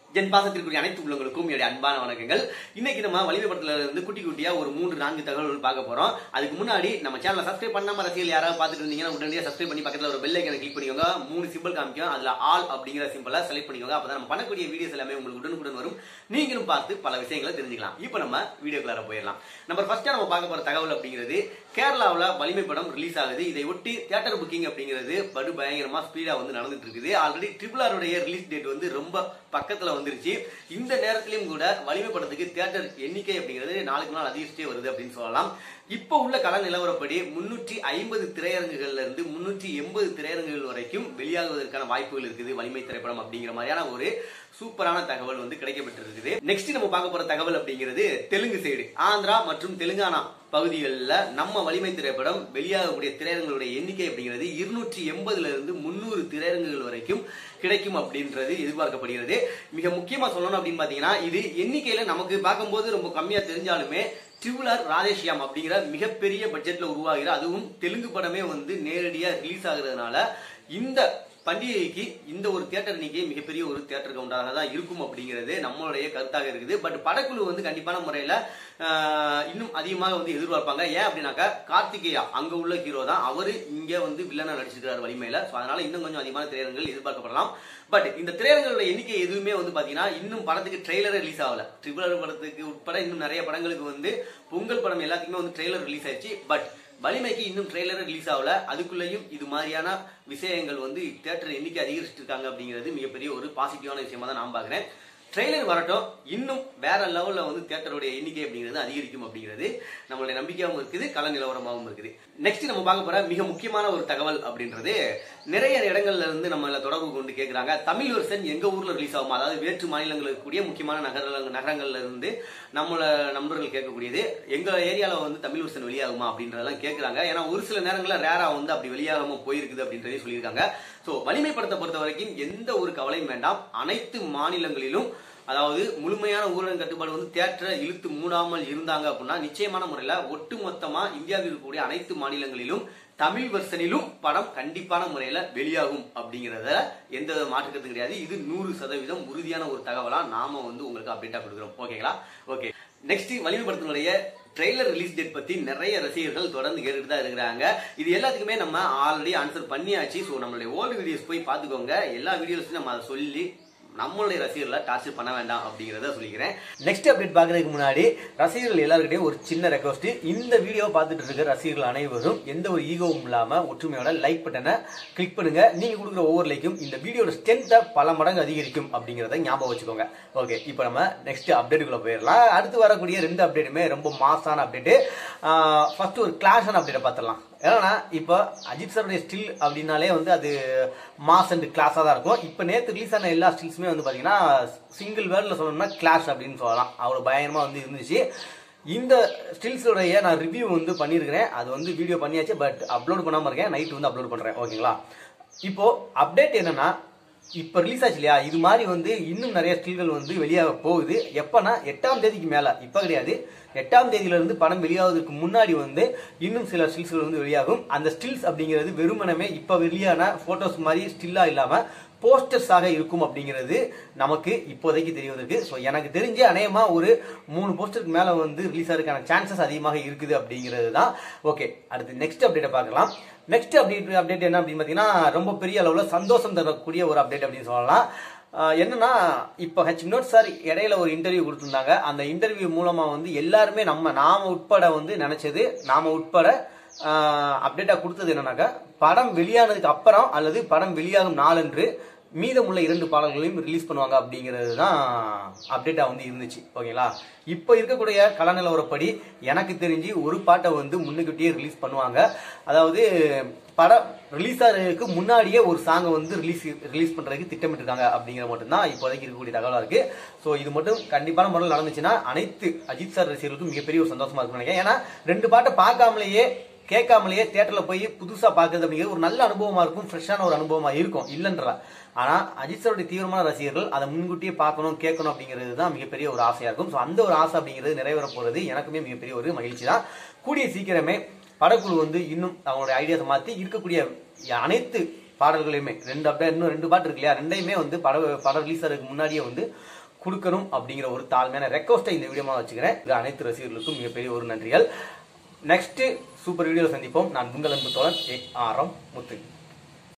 என் பாசத்திற்குரிய அனைத்து உள்ளங்களுக்கும் என்னுடைய அன்பான வணக்கங்கள் இன்னைக்கு நம்ம வலிமை படத்துல இருந்து குட்டி குட்டியா ஒரு மூன்று நான்கு தகவல்கள் பார்க்க போறோம் அதுக்கு முன்னாடி நம்ம சேனலை சப்ஸ்கிரைப் பண்ணாம ரசிகர்கள் யாராவது பார்த்துட்டு இருந்தீங்கன்னா உடனடியாக சப்ஸ்கிரைப் பண்ணி பக்கத்துல ஒரு பெல் ஐக்கனை கிளிக் பண்ணிக்கோங்க மூணு சிம்பிள் காமிக்கும் அதுல ஆல் அப்படிங்கிற சிம்பிளை செலக்ட் பண்ணிக்கோங்க அப்பதான் நம்ம பண்ணக்கூடிய வீடியோஸ் எல்லாமே உங்களுக்கு உடனுக்குடன் வரும் நீங்களும் பார்த்து பல விஷயங்களை தெரிஞ்சுக்கலாம் இப்போ நம்ம வீடியோக்குள்ளார போயிடலாம் நம்பர் ஃபர்ஸ்டா நம்ம பார்க்க போற தகவல் அப்படிங்கிறது கேரளாவுல வலிமை படம் ரிலீஸ் ஆகுது இதை ஒட்டி தியேட்டர் புக்கிங் அப்படிங்கிறது படு பயங்கரமா ஸ்பீடா வந்து நடந்துட்டு இருக்குது ஆல்ரெடி ட்ரிபிள் ஆருடைய ரிலீஸ் டேட் வந்து ரொம்ப பக்கத்துல வந்துருச்சு இந்த நேரத்திலும் கூட வலிமை படத்துக்கு தியேட்டர் எண்ணிக்கை அப்படிங்கிறது நாளுக்கு நாள் அதிகரிச்சுட்டே வருது அப்படின்னு சொல்லலாம் இப்போ உள்ள கள நிலவரப்படி முன்னூற்றி ஐம்பது திரையரங்குகள்ல இருந்து முன்னூற்றி எண்பது திரையரங்குகள் வரைக்கும் வெளியாகுவதற்கான வாய்ப்புகள் இருக்குது வலிமை திரைப்படம் அப்படிங்கிற மாதிரியான ஒரு சூப்பரான தகவல் வந்து கிடைக்கப்பட்டிருக்குது நெக்ஸ்ட் நம்ம பார்க்க போற தகவல் அப்படிங்கிறது தெலுங்கு சைடு ஆந்திரா மற்றும் தெலுங்கானா பகுதிகளில் நம்ம வலிமை திரைப்படம் வெளியாகக்கூடிய திரையரங்குகளுடைய எண்ணிக்கை அப்படிங்கிறது இருநூற்றி எண்பதுல இருந்து முன்னூறு திரையரங்குகள் வரைக்கும் கிடைக்கும் அப்படின்றது எதிர்பார்க்கப்படுகிறது மிக முக்கியமா சொல்லணும் அப்படின்னு பாத்தீங்கன்னா இது எண்ணிக்கையில நமக்கு பார்க்கும்போது ரொம்ப கம்மியா தெரிஞ்சாலுமே டியூலர் ராதேஷியாம் அப்படிங்கிற மிகப்பெரிய பட்ஜெட்ல உருவாகிற அதுவும் தெலுங்கு படமே வந்து நேரடியா ரிலீஸ் ஆகுறதுனால இந்த பண்டிகைக்கு இந்த ஒரு தியேட்டர் எண்ணிக்கை மிகப்பெரிய ஒரு தியேட்டர் கவுண்டராக தான் இருக்கும் அப்படிங்கிறது நம்மளுடைய கருத்தாக இருக்குது பட் படக்குழு வந்து கண்டிப்பான முறையில ஆஹ், இன்னும் அதிகமாக வந்து எதிர்பார்ப்பாங்க ஏன் அப்படின்னாக்கா கார்த்திகேயா அங்க உள்ள ஹீரோ தான் அவரு இங்க வந்து வில்லனா நடிச்சிருக்காரு வலிமையில சோ அதனால இன்னும் கொஞ்சம் அதிகமான திரையரங்குகள் எதிர்பார்க்கப்படலாம் பட் இந்த திரையரங்குகளோட எண்ணிக்கை எதுவுமே வந்து பாத்தீங்கன்னா இன்னும் படத்துக்கு ட்ரெய்லரே ரிலீஸ் ஆகல ட்ரிபிள் படத்துக்கு உட்பட இன்னும் நிறைய படங்களுக்கு வந்து பொங்கல் படம் எல்லாத்துக்குமே வந்து ட்ரெய்லர் ரிலீஸ் ஆயிடுச்சு பட் வலிமைக்கு இன்னும் ட்ரெய்லர் ரிலீஸ் ஆகல அதுக்குள்ளேயும் இது மாதிரியான விஷயங்கள் வந்து தியேட்டர் எண்ணிக்கை அதிகரிச்சுட்டு இருக்காங்க அப்படிங்கிறது மிகப்பெரிய ஒரு பாசிட்டிவான விஷயமா தான் நான் பாக்குறேன் ட்ரெய்லர் வரட்டும் இன்னும் வேற லெவல்ல வந்து தியேட்டருடைய எண்ணிக்கை அப்படிங்கிறது அதிகரிக்கும் அப்படிங்கிறது நம்மளுடைய நம்பிக்கையாகவும் இருக்குது கள நிலவரமாகவும் இருக்குது நெக்ஸ்ட் நம்ம பார்க்க போற மிக முக்கியமான ஒரு தகவல் அப்படின்றது நிறைய இடங்கள்ல இருந்து நம்மள தொடர்பு கொண்டு கேட்கறாங்க தமிழ் வருஷன் எங்க ஊர்ல ரிலீஸ் ஆகும் அதாவது வேற்று மாநிலங்களுக்கு இருக்கக்கூடிய முக்கியமான நகர நகரங்கள்ல இருந்து நம்மள நண்பர்கள் கேட்கக்கூடியது எங்க ஏரியால வந்து தமிழ் வருஷன் வெளியாகுமா அப்படின்றதெல்லாம் கேட்கறாங்க ஏன்னா ஒரு சில நேரங்களில் ரேரா வந்து அப்படி வெளியாகாம போயிருக்குது அப்படின்றதையும் சொல்லியிருக்காங்க சோ வலிமை படத்தை பொறுத்த வரைக்கும் எந்த ஒரு கவலையும் வேண்டாம் அனைத்து மாநிலங்களிலும் அதாவது முழுமையான ஊரடங்கு கட்டுப்பாடு வந்து தியேட்டரை இழுத்து மூடாமல் இருந்தாங்க அப்படின்னா நிச்சயமான முறையில ஒட்டுமொத்தமா இந்தியாவில் இருக்கக்கூடிய அனைத்து மாநிலங்களிலும் தமிழ் வெர்ஷனிலும் படம் கண்டிப்பான முறையில வெளியாகும் அப்படிங்கறத எந்த வித மாற்று கருத்தும் கிடையாது இது நூறு சதவீதம் உறுதியான ஒரு தகவலா நாம வந்து உங்களுக்கு அப்டேட்டா கொடுக்குறோம் ஓகேங்களா ஓகே நெக்ஸ்ட் வலிமை படத்தினுடைய ட்ரெய்லர் ரிலீஸ் டேட் பத்தி நிறைய ரசிகர்கள் தொடர்ந்து கேட்டுட்டு தான் இருக்கிறாங்க இது எல்லாத்துக்குமே நம்ம ஆல்ரெடி ஆன்சர் பண்ணியாச்சு ஸோ நம்மளுடைய ஓல்டு வீடியோஸ் போய் பார்த்துக்கோங்க எல்லா வீடியோஸையும் நம்ம அதை சொல்லி நம்மளுடைய ரசிகர்களை டார்ச்சர் பண்ண வேண்டாம் அப்படிங்கறத சொல்லிக்கிறேன் நெக்ஸ்ட் அப்டேட் பாக்குறதுக்கு முன்னாடி ரசிகர்கள் எல்லாருக்கிட்டையும் ஒரு சின்ன ரெக்வஸ்ட் இந்த வீடியோ பார்த்துட்டு இருக்க ரசிகர்கள் அனைவரும் எந்த ஒரு ஈகோவும் இல்லாம ஒற்றுமையோட லைக் பட்டனை கிளிக் பண்ணுங்க நீங்க கொடுக்குற ஒவ்வொரு லைக்கும் இந்த வீடியோட ஸ்ட்ரென்த்தை பல மடங்கு அதிகரிக்கும் அப்படிங்கறத ஞாபகம் வச்சுக்கோங்க ஓகே இப்போ நம்ம நெக்ஸ்ட் அப்டேட்டுக்குள்ள போயிடலாம் அடுத்து வரக்கூடிய ரெண்டு அப்டேட்டுமே ரொம்ப மாசான அப்டேட் ஃபர்ஸ்ட் ஒரு கிளாஷான அப்டேட்டை பார்த்துடலாம் ஏன்னா இப்போ அஜித் சாருடைய ஸ்டில் அப்படின்னாலே வந்து அது மாஸ் அண்ட் கிளாஸாக தான் இருக்கும் இப்போ நேற்று ரிலீஸ் ஆன எல்லா ஸ்டில்ஸுமே வந்து பார்த்தீங்கன்னா சிங்கிள் வேர்டில் சொல்லணும்னா கிளாஷ் அப்படின்னு சொல்லலாம் அவ்வளோ பயங்கரமாக வந்து இருந்துச்சு இந்த ஸ்டில்ஸோடைய நான் ரிவ்யூ வந்து பண்ணியிருக்கிறேன் அது வந்து வீடியோ பண்ணியாச்சு பட் அப்லோட் பண்ணாமல் இருக்கேன் நைட் வந்து அப்லோட் பண்ணுறேன் ஓகேங்களா இப்போ அப்டேட் என்னன்னா இப்போ ரிலீஸ் ஆச்சு இல்லையா இது மாதிரி வந்து இன்னும் நிறைய ஸ்டில்கள் வந்து வெளியாக போகுது எப்பனா எட்டாம் தேதிக்கு மேல இப்போ கிடையாது எட்டாம் தேதியில இருந்து படம் வெளியாவதற்கு முன்னாடி வந்து இன்னும் சில ஸ்டில்ஸ்கள் வந்து வெளியாகும் அந்த ஸ்டில்ஸ் அப்படிங்கிறது வெறுமனமே இப்போ வெளியான போட்டோஸ் மாதிரி ஸ்டில்லா இல்லாம போஸ்டர்ஸாக இருக்கும் அப்படிங்கிறது நமக்கு இப்போதைக்கு தெரிய வந்திருக்கு ஸோ எனக்கு தெரிஞ்சு அநேகமா ஒரு மூணு போஸ்டருக்கு மேல வந்து ரிலீஸ் ஆகிறதுக்கான சான்சஸ் அதிகமாக இருக்குது அப்படிங்கிறது தான் ஓகே அடுத்து நெக்ஸ்ட் அப்டேட்டை பார்க்கலாம் நெக்ஸ்ட் அப்டேட் அப்டேட் என்ன அப்படின்னு பார்த்தீங்கன்னா ரொம்ப பெரிய அளவில் சந்தோஷம் தரக்கூடிய ஒரு அப்டேட் அப்படின்னு சொல்லலாம் ஆஹ் என்னன்னா இப்போ ஹெச் வினோத் சார் இடையில ஒரு இன்டர்வியூ கொடுத்திருந்தாங்க அந்த இன்டர்வியூ மூலமா வந்து எல்லாருமே நம்ம நாம உட்பட வந்து நினைச்சது நாம உட்பட அப்டேட்டா கொடுத்தது என்னன்னாக்கா படம் வெளியானதுக்கு அப்புறம் அல்லது படம் வெளியாகும் நாளன்று மீதமுள்ள இரண்டு பாடல்களையும் ரிலீஸ் பண்ணுவாங்க அப்படிங்கிறது தான் அப்டேட்டா வந்து இருந்துச்சு ஓகேங்களா இப்போ இருக்கக்கூடிய கல நிலவரப்படி எனக்கு தெரிஞ்சு ஒரு பாட்டை வந்து முன்னுக்கிட்டே ரிலீஸ் பண்ணுவாங்க அதாவது படம் ரிலீஸ் ஆகிறதுக்கு முன்னாடியே ஒரு சாங்கை வந்து ரிலீஸ் ரிலீஸ் பண்றதுக்கு திட்டமிட்டிருக்காங்க அப்படிங்கிற மட்டும்தான் இப்போதைக்கு இருக்கக்கூடிய தகவலா இருக்கு ஸோ இது மட்டும் கண்டிப்பான முறையில் நடந்துச்சுன்னா அனைத்து அஜித் சார் ரசிகர்களுக்கும் மிகப்பெரிய ஒரு சந்தோஷமா இருக்கும் நினைக்கிறேன் ஏன்னா ரெண்டு பாட்டை பார்க்காமலேயே கேட்காமலேயே தியேட்டர்ல போய் புதுசா பார்க்கறது அப்படிங்கிறது ஒரு நல்ல அனுபவமா இருக்கும் ஃப்ரெஷ்ஷான ஒரு அனுபவமா இருக்கும் இல்லைன்றா ஆனா அஜித் சாருடைய தீவிரமான ரசிகர்கள் அதை முன்கூட்டியே பார்க்கணும் கேட்கணும் அப்படிங்கிறது தான் மிகப்பெரிய ஒரு ஆசையா இருக்கும் ஸோ அந்த ஒரு ஆசை அப்படிங்கிறது நிறைவேற போறது எனக்குமே மிகப்பெரிய ஒரு மகிழ்ச்சி தான் கூடிய சீக்கிரமே படக்குழு வந்து இன்னும் அவங்களுடைய ஐடியாஸை மாத்தி இருக்கக்கூடிய அனைத்து பாடல்களையுமே ரெண்டு அப்படியே இன்னும் ரெண்டு பாட்டு இருக்கு இல்லையா ரெண்டையுமே வந்து படம் படம் ரிலீஸ் ஆகிறதுக்கு முன்னாடியே வந்து கொடுக்கணும் அப்படிங்கிற ஒரு தாழ்மையான ரெக்வஸ்ட்டை இந்த வீடியோமா வச்சுக்கிறேன் இது அனைத்து ரசிகர்களுக்கும் மிகப்பெரிய ஒரு நன்றிகள் நெக்ஸ்ட் சூப்பர் வீடியோ சந்திப்போம் நான் உங்கள் அன்பு தோழன் ஏ ஆரம் முத்து